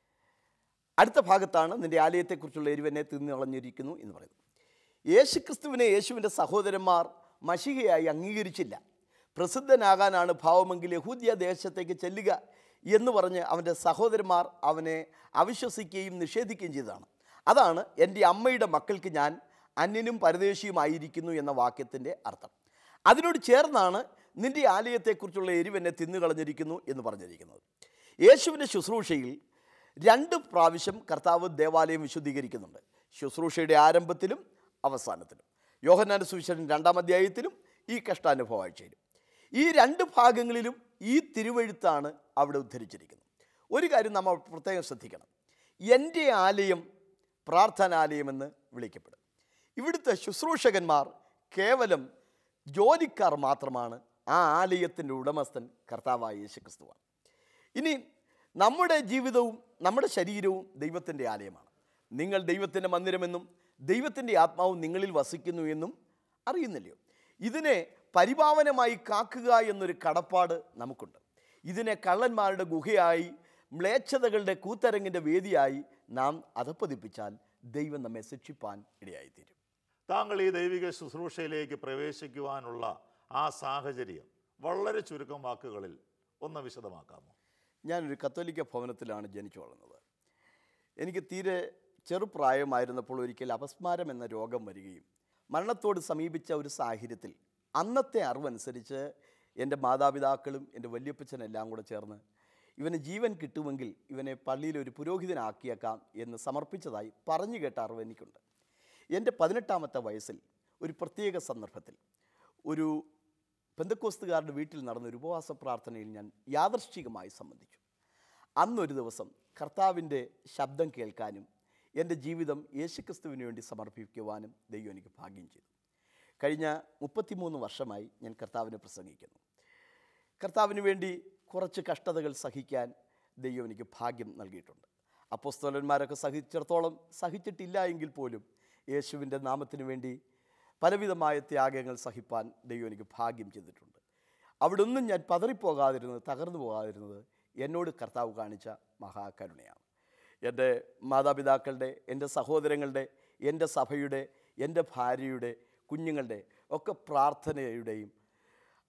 അടുത്ത ഭാഗത്താണ് നിന്റെ ആലയത്തെക്കുറിച്ചുള്ള എരിവെന്നെ തിന്നു കളഞ്ഞിരിക്കുന്നു എന്ന് പറയുന്നത് യേശുക്രിസ്തുവിനെ യേശുവിൻ്റെ സഹോദരന്മാർ മഷികയായി അംഗീകരിച്ചില്ല പ്രസിദ്ധനാകാനാണ് ഭാവമെങ്കിൽ യഹൂദ്യ ദേശത്തേക്ക് ചെല്ലുക എന്ന് പറഞ്ഞ് അവൻ്റെ സഹോദരന്മാർ അവനെ അവിശ്വസിക്കുകയും നിഷേധിക്കുകയും ചെയ്തതാണ് അതാണ് എൻ്റെ അമ്മയുടെ മക്കൾക്ക് ഞാൻ അന്യനും പരദേശിയുമായിരിക്കുന്നു എന്ന വാക്യത്തിൻ്റെ അർത്ഥം അതിനോട് ചേർന്നാണ് നിന്റെ ആലയത്തെക്കുറിച്ചുള്ള എരിവെന്നെ തിന്നുകളഞ്ഞിരിക്കുന്നു എന്ന് പറഞ്ഞിരിക്കുന്നത് യേശുവിൻ്റെ ശുശ്രൂഷയിൽ രണ്ട് പ്രാവശ്യം കർത്താവ് ദേവാലയം വിശുദ്ധീകരിക്കുന്നുണ്ട് ശുശ്രൂഷയുടെ ആരംഭത്തിലും അവസാനത്തിലും യോഹന്നാൻ്റെ സുവിശേഷൻ രണ്ടാം അധ്യായത്തിലും ഈ കഷ്ടാനുഭവ ആഴ്ചയിലും ഈ രണ്ട് ഭാഗങ്ങളിലും ഈ തിരുവഴുത്താണ് അവിടെ ഉദ്ധരിച്ചിരിക്കുന്നത് ഒരു കാര്യം നമ്മൾ പ്രത്യേകം ശ്രദ്ധിക്കണം എൻ്റെ ആലയം പ്രാർത്ഥനാലയമെന്ന് വിളിക്കപ്പെടും ഇവിടുത്തെ ശുശ്രൂഷകന്മാർ കേവലം ജോലിക്കാർ മാത്രമാണ് ആ ആലയത്തിൻ്റെ ഉടമസ്ഥൻ കർത്താവായ യേശുക്രിസ്തുവാണ് ഇനി നമ്മുടെ ജീവിതവും നമ്മുടെ ശരീരവും ദൈവത്തിൻ്റെ ആലയമാണ് നിങ്ങൾ ദൈവത്തിൻ്റെ മന്ദിരമെന്നും ദൈവത്തിൻ്റെ ആത്മാവും നിങ്ങളിൽ വസിക്കുന്നു എന്നും അറിയുന്നില്ലയോ ഇതിനെ പരിപാവനമായി കാക്കുക എന്നൊരു കടപ്പാട് നമുക്കുണ്ട് ഇതിനെ കള്ളന്മാരുടെ ഗുഹയായി മ്ലേച്ഛതകളുടെ കൂത്തരങ്ങിൻ്റെ വേദിയായി നാം അധപ്പതിപ്പിച്ചാൽ ദൈവം നമ്മെ ശിക്ഷിപ്പാൻ ഇടയായിത്തീരും താങ്കൾ ഈ ദൈവിക ശുശ്രൂഷയിലേക്ക് പ്രവേശിക്കുവാനുള്ള ആ സാഹചര്യം വളരെ ചുരുക്കം വാക്കുകളിൽ ഒന്ന് വിശദമാക്കാമോ ഞാനൊരു കത്തോലിക്ക ഭവനത്തിലാണ് ജനിച്ചു വളർന്നത് എനിക്ക് തീരെ ചെറുപ്രായമായിരുന്നപ്പോൾ ഒരിക്കൽ അപസ്മാരം എന്ന രോഗം വരികയും മരണത്തോട് സമീപിച്ച ഒരു സാഹചര്യത്തിൽ അന്നത്തെ അറിവനുസരിച്ച് എൻ്റെ മാതാപിതാക്കളും എൻ്റെ വല്യപ്പച്ചനെല്ലാം കൂടെ ചേർന്ന് ഇവന് ജീവൻ കിട്ടുമെങ്കിൽ ഇവനെ പള്ളിയിൽ ഒരു പുരോഹിതനാക്കിയേക്കാം എന്ന് സമർപ്പിച്ചതായി പറഞ്ഞു കേട്ട അറിവ് എനിക്കുണ്ട് എൻ്റെ പതിനെട്ടാമത്തെ വയസ്സിൽ ഒരു പ്രത്യേക സന്ദർഭത്തിൽ ഒരു പെന്തക്കോസ്തുകാരുടെ വീട്ടിൽ നടന്ന ഒരു ഉപവാസ പ്രാർത്ഥനയിൽ ഞാൻ യാദർശികമായി സംബന്ധിച്ചു അന്നൊരു ദിവസം കർത്താവിൻ്റെ ശബ്ദം കേൾക്കാനും എൻ്റെ ജീവിതം യേശുക്രിസ്തുവിന് വേണ്ടി സമർപ്പിക്കുവാനും ദൈവം എനിക്ക് ഭാഗ്യം ചെയ്തു കഴിഞ്ഞ മുപ്പത്തിമൂന്ന് വർഷമായി ഞാൻ കർത്താവിനെ പ്രസംഗിക്കുന്നു കർത്താവിന് വേണ്ടി കുറച്ച് കഷ്ടതകൾ സഹിക്കാൻ ദൈവം എനിക്ക് ഭാഗ്യം നൽകിയിട്ടുണ്ട് അപ്പോസ്തോലന്മാരൊക്കെ സഹിച്ചിടത്തോളം സഹിച്ചിട്ടില്ല എങ്കിൽ പോലും യേശുവിൻ്റെ നാമത്തിന് വേണ്ടി പലവിധമായ ത്യാഗങ്ങൾ സഹിപ്പാൻ ദൈവം എനിക്ക് ഭാഗ്യം ചെയ്തിട്ടുണ്ട് അവിടെ ഒന്നും ഞാൻ പതറിപ്പോകാതിരുന്നത് തകർന്നു പോകാതിരുന്നത് എന്നോട് കർത്താവ് കാണിച്ച മഹാകരുണയാണ് എൻ്റെ മാതാപിതാക്കളുടെ എൻ്റെ സഹോദരങ്ങളുടെ എൻ്റെ സഭയുടെ എൻ്റെ ഭാര്യയുടെ കുഞ്ഞുങ്ങളുടെ ഒക്കെ പ്രാർത്ഥനയുടെയും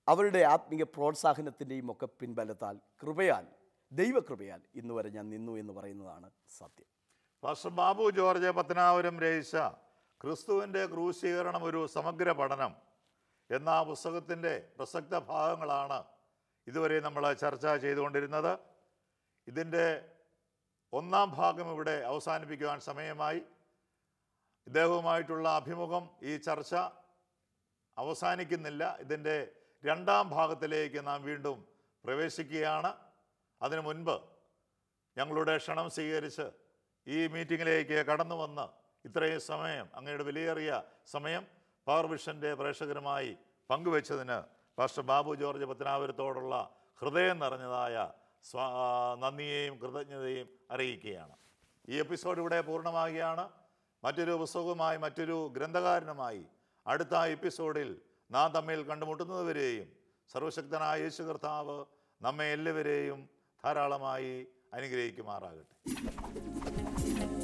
അവരുടെ ആത്മീയ പ്രോത്സാഹനത്തിൻ്റെയും ഒക്കെ പിൻബലത്താൽ കൃപയാൽ ദൈവകൃപയാൽ ഇന്ന് വരെ ഞാൻ നിന്നു എന്ന് പറയുന്നതാണ് സത്യം പാസ്റ്റർ ബാബു ജോർജ് പത്തനാപുരം രചിച്ച ക്രിസ്തുവിൻ്റെ ക്രൂശീകരണം ഒരു സമഗ്ര പഠനം എന്ന ആ പുസ്തകത്തിൻ്റെ പ്രസക്ത ഭാഗങ്ങളാണ് ഇതുവരെ നമ്മൾ ചർച്ച ചെയ്തുകൊണ്ടിരുന്നത് ഇതിൻ്റെ ഒന്നാം ഭാഗം ഇവിടെ അവസാനിപ്പിക്കുവാൻ സമയമായി ഇദ്ദേഹവുമായിട്ടുള്ള അഭിമുഖം ഈ ചർച്ച അവസാനിക്കുന്നില്ല ഇതിൻ്റെ രണ്ടാം ഭാഗത്തിലേക്ക് നാം വീണ്ടും പ്രവേശിക്കുകയാണ് അതിനു മുൻപ് ഞങ്ങളുടെ ക്ഷണം സ്വീകരിച്ച് ഈ മീറ്റിങ്ങിലേക്ക് കടന്നു വന്ന് ഇത്രയും സമയം അങ്ങയുടെ വിലയേറിയ സമയം പവർ വിഷൻ്റെ പ്രേക്ഷകരുമായി പങ്കുവെച്ചതിന് പാസ്റ്റർ ബാബു ജോർജ് പത്തനാപുരത്തോടുള്ള ഹൃദയം നിറഞ്ഞതായ സ്വാ നന്ദിയെയും കൃതജ്ഞതയും അറിയിക്കുകയാണ് ഈ എപ്പിസോഡ് ഇവിടെ പൂർണ്ണമാകുകയാണ് മറ്റൊരു പുസ്തകവുമായി മറ്റൊരു ഗ്രന്ഥകാരനുമായി അടുത്ത എപ്പിസോഡിൽ നാം തമ്മിൽ കണ്ടുമുട്ടുന്നതുവരെയും സർവശക്തനായ യേശു കർത്താവ് നമ്മെ എല്ലാവരെയും ധാരാളമായി അനുഗ്രഹിക്കുമാറാകട്ടെ